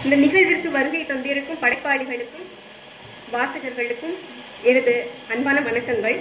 இந்த நிகழ்விற்கு வருகை தந்திருக்கும் படைப்பாளிகளுக்கும் வாசகர்களுக்கும் எனது அன்பான வணக்கங்கள்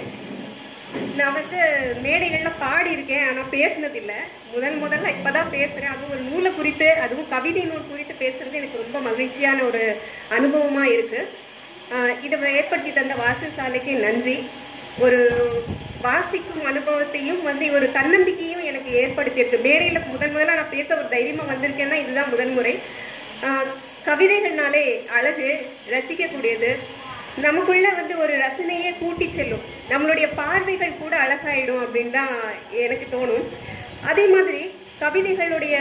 நான் வந்து மேடைகள்ல பாடி இருக்கேன் ஆனா பேசினது இல்ல முதல் முதல்ல இப்பதான் பேசுறேன் அதுவும் ஒரு நூலை குறித்து அதுவும் கவிதை நூல் குறித்து பேசுறது எனக்கு ரொம்ப மகிழ்ச்சியான ஒரு அனுபவமா இருக்கு ஆஹ் இதை ஏற்படுத்தி தந்த வாசசாலைக்கு நன்றி ஒரு வாசிக்கும் அனுபவத்தையும் வந்து ஒரு தன்னம்பிக்கையும் எனக்கு ஏற்படுத்தியிருக்கு மேடையில முதல் முதல்ல நான் பேச ஒரு தைரியமா வந்திருக்கேன்னா இதுதான் முதல் முறை ஆஹ் கவிதைகள்னாலே அழகு ரசிக்கக்கூடியது நமக்குள்ள வந்து ஒரு ரசனையே கூட்டி செல்லும் நம்மளுடைய பார்வைகள் கூட அழகாயிடும் அப்படின்னு தான் எனக்கு தோணும் அதே மாதிரி கவிதைகளுடைய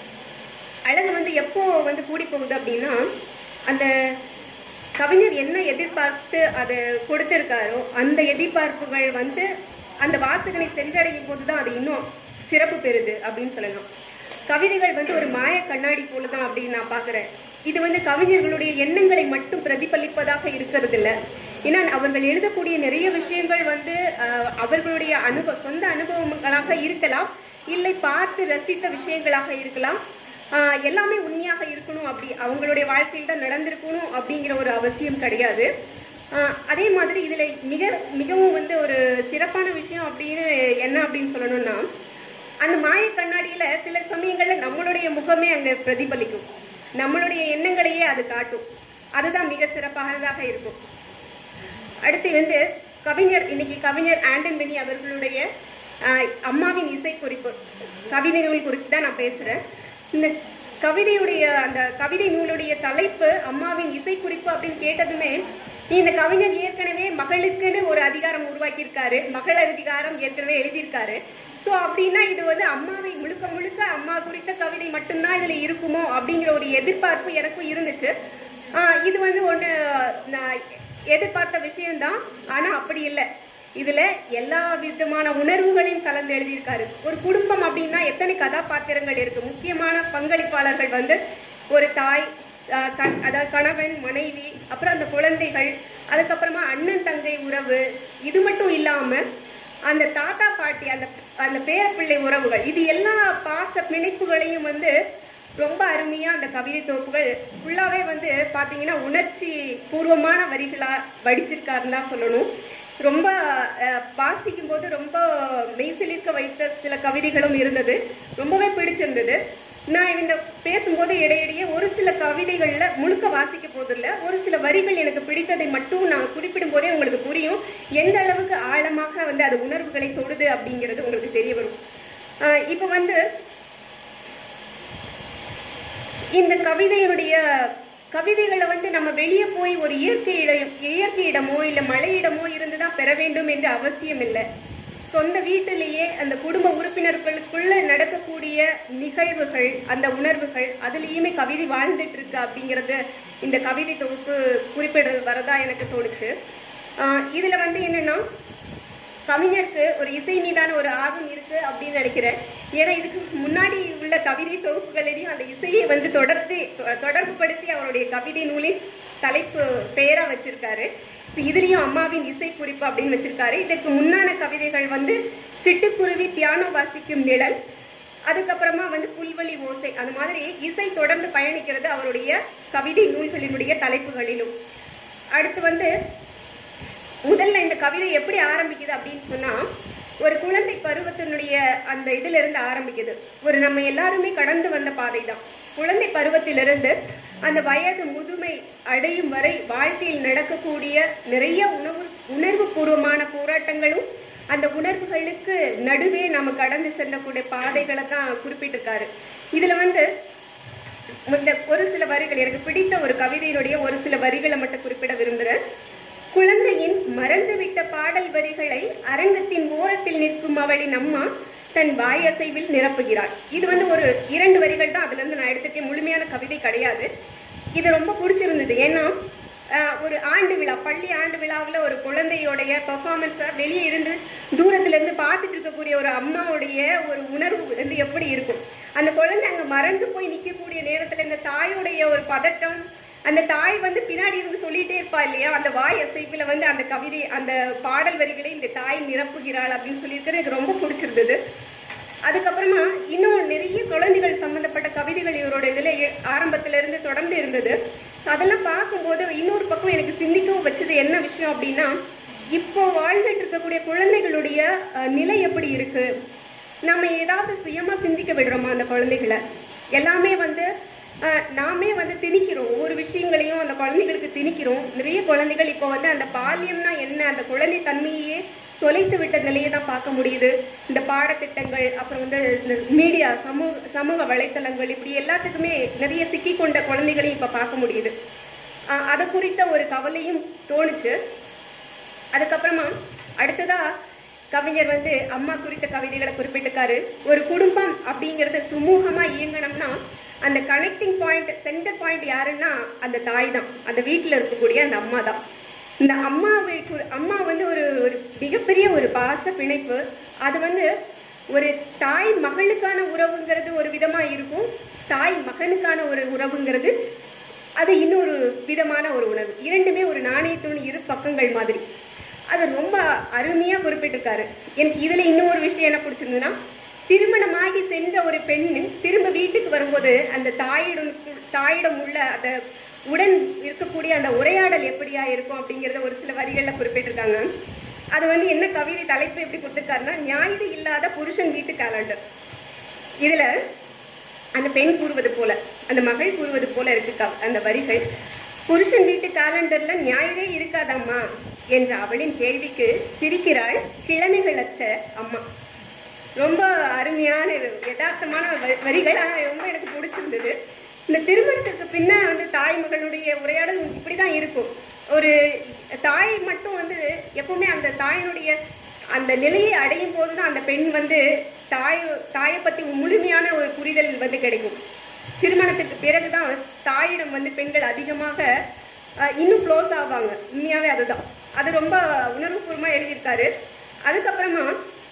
அழகு வந்து எப்போ வந்து கூடி போகுது அப்படின்னா அந்த கவிஞர் என்ன எதிர்பார்த்து அதை கொடுத்திருக்காரோ அந்த எதிர்பார்ப்புகள் வந்து அந்த வாசகனை சென்றடையும் போதுதான் அது இன்னும் சிறப்பு பெறுது அப்படின்னு சொல்லலாம் கவிதைகள் வந்து ஒரு மாய கண்ணாடி போலதான் அப்படின்னு நான் பாக்குறேன் இது வந்து கவிஞர்களுடைய எண்ணங்களை மட்டும் பிரதிபலிப்பதாக இருக்கிறது இல்ல ஏன்னா அவர்கள் எழுதக்கூடிய நிறைய விஷயங்கள் வந்து அஹ், அவர்களுடைய அனுபவ சொந்த அனுபவங்களாக இருக்கலாம் இல்லை பார்த்து ரசித்த விஷயங்களாக இருக்கலாம் ஆஹ் எல்லாமே உண்மையாக இருக்கணும் அப்படி அவங்களுடைய வாழ்க்கையில் தான் நடந்திருக்கணும் அப்படிங்கிற ஒரு அவசியம் கிடையாது ஆஹ் அதே மாதிரி இதுல மிக மிகவும் வந்து ஒரு சிறப்பான விஷயம் அப்படின்னு என்ன அப்படின்னு சொல்லணும்னா அந்த மாய கண்ணாடியில சில சமயங்கள்ல நம்மளுடைய முகமே அங்க பிரதிபலிக்கும் நம்மளுடைய எண்ணங்களையே அது காட்டும் அதுதான் மிக சிறப்பானதாக இருக்கும் அடுத்து வந்து கவிஞர் இன்னைக்கு கவிஞர் ஆண்டன் பெனி அவர்களுடைய ஆஹ், அம்மாவின் இசை குறிப்பு கவிதை நூல் குறித்து தான் நான் பேசுறேன் இந்த கவிதையுடைய அந்த கவிதை நூலுடைய தலைப்பு அம்மாவின் இசை குறிப்பு அப்படின்னு கேட்டதுமே இந்த கவிஞர் ஏற்கனவே மகளுக்குன்னு ஒரு அதிகாரம் உருவாக்கியிருக்காரு மகள் அதிகாரம் ஏற்கனவே எழுதியிருக்காரு சோ அப்படின்னா இது வந்து அம்மாவை முழுக்க முழுக்க அம்மா குறித்த கவிதை மட்டும்தான் இதுல இருக்குமோ அப்படிங்கிற ஒரு எதிர்பார்ப்பு எனக்கும் இருந்துச்சு ஆஹ் இது வந்து ஒண்ணு நான் எதிர்பார்த்த விஷயம்தான் ஆனா அப்படி இல்லை இதுல எல்லா விதமான உணர்வுகளையும் கலந்து எழுதியிருக்காரு ஒரு குடும்பம் அப்படின்னா எத்தனை கதாபாத்திரங்கள் இருக்கு முக்கியமான பங்களிப்பாளர்கள் வந்து ஒரு தாய் ஆஹ் கண்- அதாவது கணவன் மனைவி அப்புறம் அந்த குழந்தைகள் அதுக்கப்புறமா அண்ணன் தங்கை உறவு இது மட்டும் இல்லாம அந்த தாத்தா பாட்டி அந்த அந்த பேரப்பிள்ளை உறவுகள் இது எல்லா பாச பிணைப்புகளையும் வந்து ரொம்ப அருமையா அந்த கவிதை தொகுப்புகள் ஃபுல்லாவே வந்து பாத்தீங்கன்னா உணர்ச்சி பூர்வமான வரிகளா வடிச்சிருக்காருன்னு தான் சொல்லணும் ரொம்ப அஹ், வாசிக்கும் போது ரொம்ப மெய்சிலிர்க்க வைத்த சில கவிதைகளும் இருந்தது ரொம்பவே பிடிச்சிருந்தது நான் இந்த பேசும்போது இடையிடையே ஒரு சில கவிதைகள்ல முழுக்க வாசிக்க போதில்ல ஒரு சில வரிகள் எனக்கு பிடித்ததை மட்டும் நான் குறிப்பிடும் போதே உங்களுக்கு புரியும் எந்த அளவுக்கு ஆழமாக வந்து அது உணர்வுகளை தொடுது அப்படிங்கிறது உங்களுக்கு தெரிய வரும் ஆஹ் இப்ப வந்து இந்த கவிதையினுடைய கவிதைகளை வந்து நம்ம வெளியே போய் ஒரு இயற்கையிடம் இயற்கையிடமோ இல்ல மலையிடமோ இருந்துதான் பெற வேண்டும் என்று அவசியம் இல்லை சொந்த வீட்டிலேயே அந்த குடும்ப உறுப்பினர்களுக்குள்ள நடக்கக்கூடிய நிகழ்வுகள் அந்த உணர்வுகள் அதுலயுமே கவிதை வாழ்ந்துட்டு இருக்கு அப்படிங்கறது இந்த கவிதை தொகுப்பு குறிப்பிடுறது வரதா எனக்கு தோணுச்சு ஆஹ் இதுல வந்து என்னன்னா கவிஞருக்கு ஒரு இசை மீதான ஒரு ஆர்வம் இருக்கு அப்படின்னு நினைக்கிறேன் ஏன்னா இதுக்கு முன்னாடி உள்ள கவிதை தொகுப்புகளிலையும் அந்த இசையை வந்து தொடர்ந்து தொ- தொடர்பு படுத்தி அவருடைய கவிதை நூலின் தலைப்பு பெயரா வச்சிருக்காரு இப்ப இதுலயும் அம்மாவின் இசை குறிப்பு அப்படின்னு வச்சிருக்காரு இதற்கு முன்னான கவிதைகள் வந்து சிட்டுக்குருவி பியானோ வாசிக்கும் நிழல் அதுக்கப்புறமா வந்து புல்வெளி ஓசை அந்த மாதிரி இசை தொடர்ந்து பயணிக்கிறது அவருடைய கவிதை நூல்களினுடைய தலைப்புகளிலும் அடுத்து வந்து முதல்ல இந்த கவிதை எப்படி ஆரம்பிக்குது அப்படின்னு சொன்னா ஒரு குழந்தை பருவத்தினுடைய அந்த இதுல இருந்து ஆரம்பிக்குது ஒரு நம்ம எல்லாருமே கடந்து வந்த பாதை தான் குழந்தை பருவத்திலிருந்து அந்த வயது முதுமை அடையும் வரை வாழ்க்கையில் நடக்கக்கூடிய நிறைய உணவு உணர்வு பூர்வமான போராட்டங்களும் அந்த உணர்வுகளுக்கு நடுவே நம்ம கடந்து செல்லக்கூடிய பாதைகளை தான் குறிப்பிட்டிருக்காரு இதுல வந்து இந்த ஒரு சில வரிகள் எனக்கு பிடித்த ஒரு கவிதையினுடைய ஒரு சில வரிகளை மட்டும் குறிப்பிட விரும்புகிறேன் குழந்தையின் மறந்துவிட்ட பாடல் வரிகளை அரங்கத்தின் ஓரத்தில் நிற்கும் அவளின் அம்மா தன் வாயசைவில் நிரப்புகிறாள் இது வந்து ஒரு இரண்டு வரிகள் தான் அதுல இருந்து நான் எடுத்துட்டேன் முழுமையான கவிதை கிடையாது இது ரொம்ப பிடிச்சிருந்தது ஏன்னா ஆஹ், ஒரு ஆண்டு விழா பள்ளி ஆண்டு விழாவுல ஒரு குழந்தையோடைய பெர்ஃபார்மன்ஸை வெளியே இருந்து தூரத்துல இருந்து பார்த்துட்டு இருக்கக்கூடிய ஒரு அம்மாவுடைய ஒரு உணர்வு வந்து எப்படி இருக்கும் அந்த குழந்தை அங்க மறந்து போய் நிக்கக்கூடிய நேரத்துல இந்த தாயோடைய ஒரு பதட்டம் அந்த தாய் வந்து பின்னாடி இருந்து சொல்லிட்டே இருப்பா இல்லையா அந்த வாய் அசைப்புல வந்து அந்த கவிதை அந்த பாடல் வரிகளை இந்த தாய் நிரப்புகிறாள் அப்படின்னு சொல்லியிருக்கிறது எனக்கு ரொம்ப பிடிச்சிருந்தது அதுக்கப்புறமா இன்னும் நிறைய குழந்தைகள் சம்பந்தப்பட்ட கவிதைகள் இவரோட இதுல எ- ஆரம்பத்துல இருந்து தொடர்ந்து இருந்தது அதெல்லாம் பார்க்கும்போது இன்னொரு பக்கம் எனக்கு சிந்திக்கவும் வச்சது என்ன விஷயம் அப்படின்னா இப்போ வாழ்ந்துட்டு இருக்கக்கூடிய குழந்தைகளுடைய அஹ், நிலை எப்படி இருக்கு நம்ம ஏதாவது சுயமா சிந்திக்க விடுறோமா அந்த குழந்தைகளை எல்லாமே வந்து அஹ், நாமே வந்து திணிக்கிறோம் ஒவ்வொரு விஷயங்களையும் அந்த குழந்தைகளுக்கு திணிக்கிறோம் நிறைய குழந்தைகள் இப்போ வந்து அந்த பாலியம்னா என்ன அந்த குழந்தை தன்மையே தொலைத்து விட்ட நிலையை தான் பார்க்க முடியுது இந்த பாடத்திட்டங்கள் அப்புறம் வந்து இந்த மீடியா சமூக சமூக வலைத்தளங்கள் இப்படி எல்லாத்துக்குமே நிறைய சிக்கிக் கொண்ட குழந்தைகளையும் இப்போ பார்க்க முடியுது அஹ், அது குறித்த ஒரு கவலையும் தோணுச்சு அதுக்கப்புறமா அடுத்ததா கவிஞர் வந்து அம்மா குறித்த கவிதைகளை குறிப்பிட்டிருக்காரு ஒரு குடும்பம் அப்படிங்கிறது சுமூகமா இயங்கணும்னா அந்த கனெக்டிங் பாயிண்ட் சென்டர் பாயிண்ட் யாருன்னா அந்த தாய் தான் அந்த வீட்டில் இருக்கக்கூடிய அந்த அம்மா தான் இந்த அம்மாவை குறி- அம்மா வந்து ஒரு ஒரு மிகப்பெரிய ஒரு பாச பிணைப்பு அது வந்து ஒரு தாய் மகளுக்கான உறவுங்கிறது ஒரு விதமா இருக்கும் தாய் மகனுக்கான ஒரு உறவுங்கிறது அது இன்னொரு விதமான ஒரு உணவு இரண்டுமே ஒரு நாணயத்தின் இரு பக்கங்கள் மாதிரி அது ரொம்ப அருமையா குறிப்பிட்டிருக்காரு எனக்கு இதுல இன்னொரு விஷயம் என்ன பிடிச்சிருந்ததுன்னா திருமணமாகி சென்ற ஒரு பெண் திரும்ப வீட்டுக்கு வரும்போது அந்த தாயிடம் தாயிடம் உள்ள அந்த உடன் இருக்கக்கூடிய அந்த உரையாடல் எப்படியா இருக்கும் அப்படிங்கறத ஒரு சில வரிகள்ல குறிப்பிட்டிருக்காங்க அது வந்து என்ன கவிதை தலைப்பு எப்படி கொடுத்திருக்காருன்னா ஞாயிறு இல்லாத புருஷன் வீட்டு காலண்டர் இதுல அந்த பெண் கூறுவது போல அந்த மகள் கூறுவது போல இருக்கு கவ- அந்த வரிகள் புருஷன் வீட்டு காலண்டர்ல ஞாயிறே இருக்காதம்மா என்ற அவளின் கேள்விக்கு சிரிக்கிறாள் கிழமைகளற்ற அம்மா ரொம்ப அருமையான இது, யதார்த்தமான வ- வரிகள் ஆனா ரொம்ப எனக்கு பிடிச்சிருந்தது இந்த திருமணத்துக்கு பின்ன வந்து தாய் மகளுடைய உரையாடல் இப்படிதான் இருக்கும் ஒரு தாய் மட்டும் வந்து எப்பவுமே அந்த தாயினுடைய அந்த நிலையை அடையும் போதுதான் அந்த பெண் வந்து தாய் தாயை பத்தி முழுமையான ஒரு புரிதல் வந்து கிடைக்கும் திருமணத்துக்கு பிறகுதான் தாயிடம் வந்து பெண்கள் அதிகமாக அஹ், இன்னும் க்ளோஸ் ஆவாங்க உண்மையாவே அதுதான் அது ரொம்ப உணர்வுபூர்வமா எழுதியிருக்காரு அதுக்கப்புறமா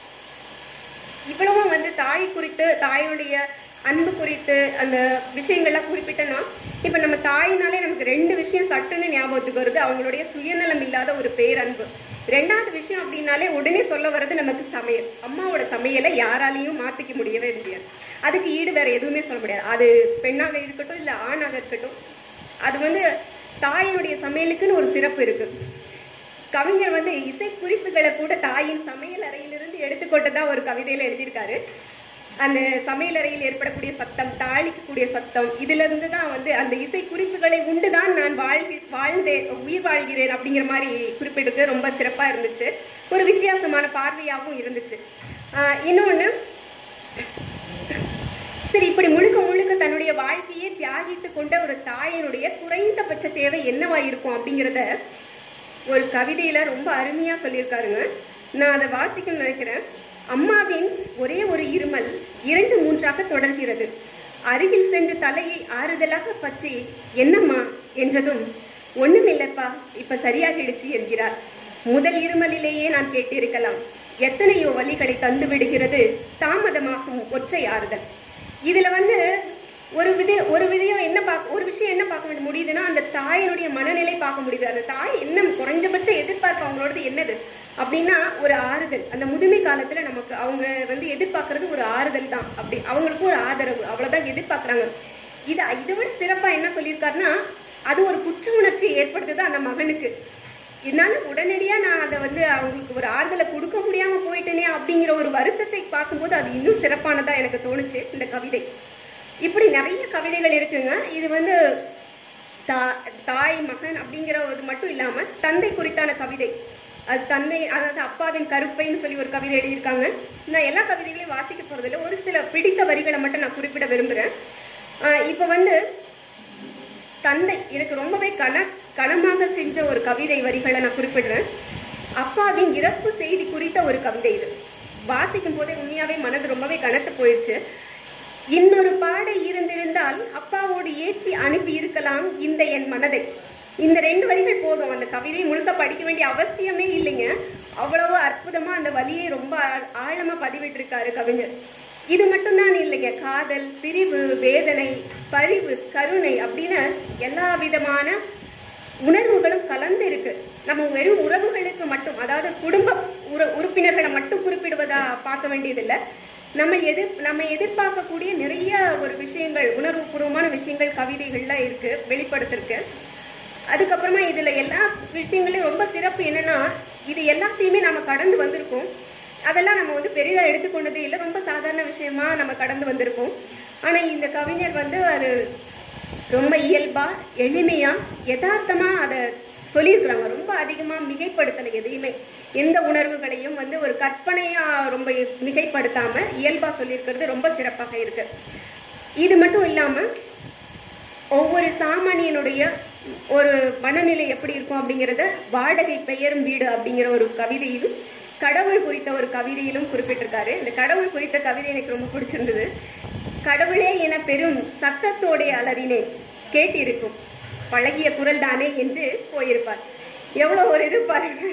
இவ்வளவும் வந்து தாய் குறித்து தாயுடைய அன்பு குறித்து அந்த விஷயங்கள்லாம் குறிப்பிட்டனா இப்ப நம்ம தாயினாலே நமக்கு ரெண்டு விஷயம் சட்டுன்னு ஞாபகத்துக்கு வருது அவங்களுடைய சுயநலம் இல்லாத ஒரு பேரன்பு ரெண்டாவது விஷயம் அப்படின்னாலே உடனே சொல்ல வர்றது நமக்கு சமையல் அம்மாவோட சமையலை யாராலையும் மாத்திக்க முடியவே முடியாது அதுக்கு ஈடு வேற எதுவுமே சொல்ல முடியாது அது பெண்ணாக இருக்கட்டும் இல்ல ஆணாக இருக்கட்டும் அது வந்து தாயினுடைய சமையலுக்குன்னு ஒரு சிறப்பு இருக்கு கவிஞர் வந்து இசை குறிப்புகளை கூட தாயின் சமையல் அறையிலிருந்து எடுத்துக்கொண்டதா ஒரு கவிதையில எழுதியிருக்காரு அந்த சமையல் அறையில் ஏற்படக்கூடிய சத்தம் தாளிக்கக்கூடிய சத்தம் இதுல இருந்து தான் வந்து அந்த இசை குறிப்புகளை உண்டுதான் நான் வாழ்கி வாழ்ந்தேன் உயிர் வாழ்கிறேன் அப்படிங்கிற மாதிரி குறிப்பிட்டு ரொம்ப சிறப்பா இருந்துச்சு ஒரு வித்தியாசமான பார்வையாகவும் இருந்துச்சு ஆஹ் இன்னொன்னு சரி இப்படி முழுக்க முழுக்க தன்னுடைய வாழ்க்கையே தியாகித்து கொண்ட ஒரு தாயினுடைய குறைந்தபட்ச தேவை என்னவா இருக்கும் அப்படிங்கிறத ஒரு கவிதையில ரொம்ப அருமையா சொல்லியிருக்காருங்க நான் அதை வாசிக்கணும்னு நினைக்கிறேன் அம்மாவின் ஒரே ஒரு இருமல் இரண்டு மூன்றாக தொடர்கிறது அருகில் சென்று தலையை ஆறுதலாக பற்றி என்னம்மா என்றதும் ஒண்ணுமில்லப்பா இப்ப சரியாகிடுச்சு என்கிறார் முதல் இருமலிலேயே நான் கேட்டிருக்கலாம் எத்தனையோ வழிகளை தந்து விடுகிறது தாமதமாகும் ஒற்றை ஆறுதல் இதுல வந்து ஒரு வித ஒரு விதையம் என்ன பார்க்க ஒரு விஷயம் என்ன பார்க்க வேண்டிய முடியுதுன்னா அந்த தாயினுடைய மனநிலை பார்க்க முடியுது அந்த தாய் என்ன குறைஞ்சபட்ச எதிர்பார்ப்பு அவங்களோடது என்னது அப்படின்னா ஒரு ஆறுதல் அந்த முதுமை காலத்துல நமக்கு அவங்க வந்து எதிர்பார்க்கறது ஒரு ஆறுதல் தான் அப்படி அவங்களுக்கு ஒரு ஆதரவு அவ்வளவுதான் எதிர்பார்க்கறாங்க இது இதை விட சிறப்பா என்ன சொல்லியிருக்காருன்னா அது ஒரு குற்ற உணர்ச்சியை ஏற்படுத்துது அந்த மகனுக்கு என்னால உடனடியா நான் அதை வந்து அவங்களுக்கு ஒரு ஆறுதலை கொடுக்க முடியாம போயிட்டேனே அப்படிங்கிற ஒரு வருத்தத்தை பார்க்கும்போது அது இன்னும் சிறப்பானதா எனக்கு தோணுச்சு இந்த கவிதை இப்படி நிறைய கவிதைகள் இருக்குங்க இது வந்து தா- தாய் மகன் அப்படிங்கிற இது மட்டும் இல்லாம தந்தை குறித்தான கவிதை அது தந்தை அதாவது அப்பாவின் கருப்பைன்னு சொல்லி ஒரு கவிதை எழுதியிருக்காங்க நான் எல்லா கவிதைகளையும் வாசிக்க போறதில்ல ஒரு சில பிடித்த வரிகளை மட்டும் நான் குறிப்பிட விரும்புறேன் ஆஹ் இப்ப வந்து தந்தை எனக்கு ரொம்பவே கன கனமாக செஞ்ச ஒரு கவிதை வரிகளை நான் குறிப்பிடுறேன் அப்பாவின் இறப்பு செய்தி குறித்த ஒரு கவிதை இது வாசிக்கும் போதே உண்மையாவே மனது ரொம்பவே கனத்து போயிடுச்சு இன்னொரு பாடை இருந்திருந்தால் அப்பாவோடு ஏற்றி அனுப்பி இருக்கலாம் இந்த என் மனதை இந்த ரெண்டு வரிகள் போதும் அந்த கவிதையை முழுக்க படிக்க வேண்டிய அவசியமே இல்லைங்க அவ்வளவு அற்புதமா அந்த வலியை ரொம்ப ஆழ- ஆழமா பதிவிட்டிருக்காரு கவிஞர் இது மட்டும்தான் இல்லைங்க காதல் பிரிவு வேதனை பரிவு கருணை அப்படின்னு எல்லா விதமான உணர்வுகளும் கலந்து இருக்கு நம்ம வெறும் உறவுகளுக்கு மட்டும் அதாவது குடும்ப உற உறுப்பினர்களை மட்டும் குறிப்பிடுவதா பார்க்க வேண்டியதில்லை நம்ம எதிர் நம்ம எதிர்பார்க்கக்கூடிய நிறைய ஒரு விஷயங்கள் உணர்வுபூர்வமான விஷயங்கள் கவிதைகள்ல இருக்கு வெளிப்படுத்திருக்கு அதுக்கப்புறமா இதுல எல்லா விஷயங்களையும் ரொம்ப சிறப்பு என்னன்னா இது எல்லாத்தையுமே நம்ம கடந்து வந்திருக்கோம் அதெல்லாம் நம்ம வந்து பெரிதா எடுத்துக்கொண்டதே இல்லை ரொம்ப சாதாரண விஷயமா நம்ம கடந்து வந்திருக்கோம் ஆனா இந்த கவிஞர் வந்து அது ரொம்ப இயல்பா எளிமையா யதார்த்தமா அதை சொல்லியிருக்கிறாங்க ரொம்ப அதிகமா மிகைப்படுத்தலை எதையுமே எந்த உணர்வுகளையும் வந்து ஒரு கற்பனையா ரொம்ப மிகைப்படுத்தாம இயல்பா சொல்லியிருக்கிறது ரொம்ப சிறப்பாக இருக்கு இது மட்டும் இல்லாம ஒவ்வொரு சாமானியனுடைய ஒரு மனநிலை எப்படி இருக்கும் அப்படிங்கிறத வாடகை பெயரும் வீடு அப்படிங்கிற ஒரு கவிதையிலும் கடவுள் குறித்த ஒரு கவிதையிலும் குறிப்பிட்டிருக்காரு இந்த கடவுள் குறித்த கவிதை எனக்கு ரொம்ப பிடிச்சிருந்தது கடவுளே என பெரும் சத்தத்தோடைய அலறினேன் கேட்டிருக்கும் பழகிய குரல் தானே என்று போயிருப்பார் எவ்வளவு ஒரு இது பாருங்க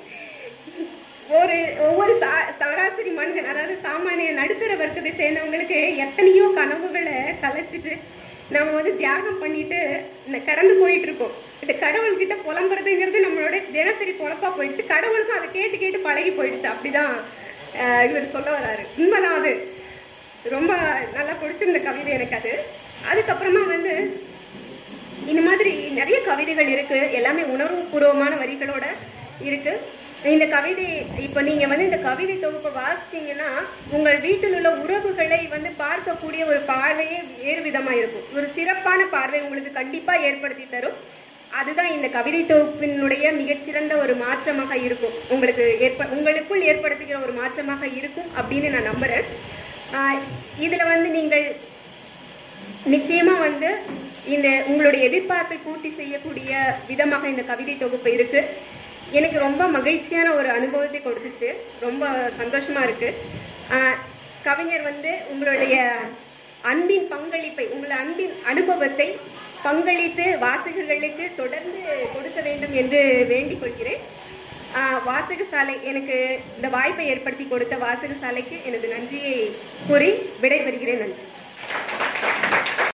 ஒரு ஒவ்வொரு சா சராசரி மனிதன் அதாவது சாமானிய நடுத்தர வர்க்கத்தை சேர்ந்தவங்களுக்கு எத்தனையோ கனவுகளை கலைச்சிட்டு நம்ம வந்து தியாகம் பண்ணிட்டு ந- கடந்து போயிட்டு இருக்கோம் இந்த கடவுள்கிட்ட புலம்புறதுங்கிறது நம்மளோட தினசரி பொழப்பா போயிடுச்சு கடவுளுக்கும் அதை கேட்டு கேட்டு பழகி போயிடுச்சு அப்படிதான் ஆஹ், இவர் சொல்ல வராரு உண்மைதான் அது ரொம்ப நல்லா பிடிச்சிருந்த கவிதை எனக்கு அது அதுக்கப்புறமா வந்து இந்த மாதிரி நிறைய கவிதைகள் இருக்கு எல்லாமே உணர்வுபூர்வமான வரிகளோட இருக்கு இந்த கவிதை இப்ப நீங்க வந்து இந்த கவிதை தொகுப்பை வாசிச்சீங்கன்னா உங்கள் வீட்டில் உள்ள உறவுகளை வந்து பார்க்கக்கூடிய ஒரு பார்வையே வேறு விதமா இருக்கும் ஒரு சிறப்பான பார்வை உங்களுக்கு கண்டிப்பா ஏற்படுத்தி தரும் அதுதான் இந்த கவிதை தொகுப்பினுடைய மிகச்சிறந்த ஒரு மாற்றமாக இருக்கும் உங்களுக்கு ஏற்ப உங்களுக்குள் ஏற்படுத்துகிற ஒரு மாற்றமாக இருக்கும் அப்படின்னு நான் நம்புறேன் ஆஹ் இதுல வந்து நீங்கள் நிச்சயமா வந்து இந்த உங்களுடைய எதிர்பார்ப்பை பூர்த்தி செய்யக்கூடிய விதமாக இந்த கவிதை தொகுப்பு இருக்கு எனக்கு ரொம்ப மகிழ்ச்சியான ஒரு அனுபவத்தை கொடுத்துச்சு ரொம்ப சந்தோஷமா இருக்கு ஆஹ் கவிஞர் வந்து உங்களுடைய அன்பின் பங்களிப்பை உங்கள் அன்பின் அனுபவத்தை பங்களித்து வாசகர்களுக்கு தொடர்ந்து கொடுக்க வேண்டும் என்று வேண்டிக் கொள்கிறேன் ஆஹ் வாசகசாலை எனக்கு இந்த வாய்ப்பை ஏற்படுத்தி கொடுத்த வாசகசாலைக்கு எனது நன்றியை கூறி விடைபெறுகிறேன் நன்றி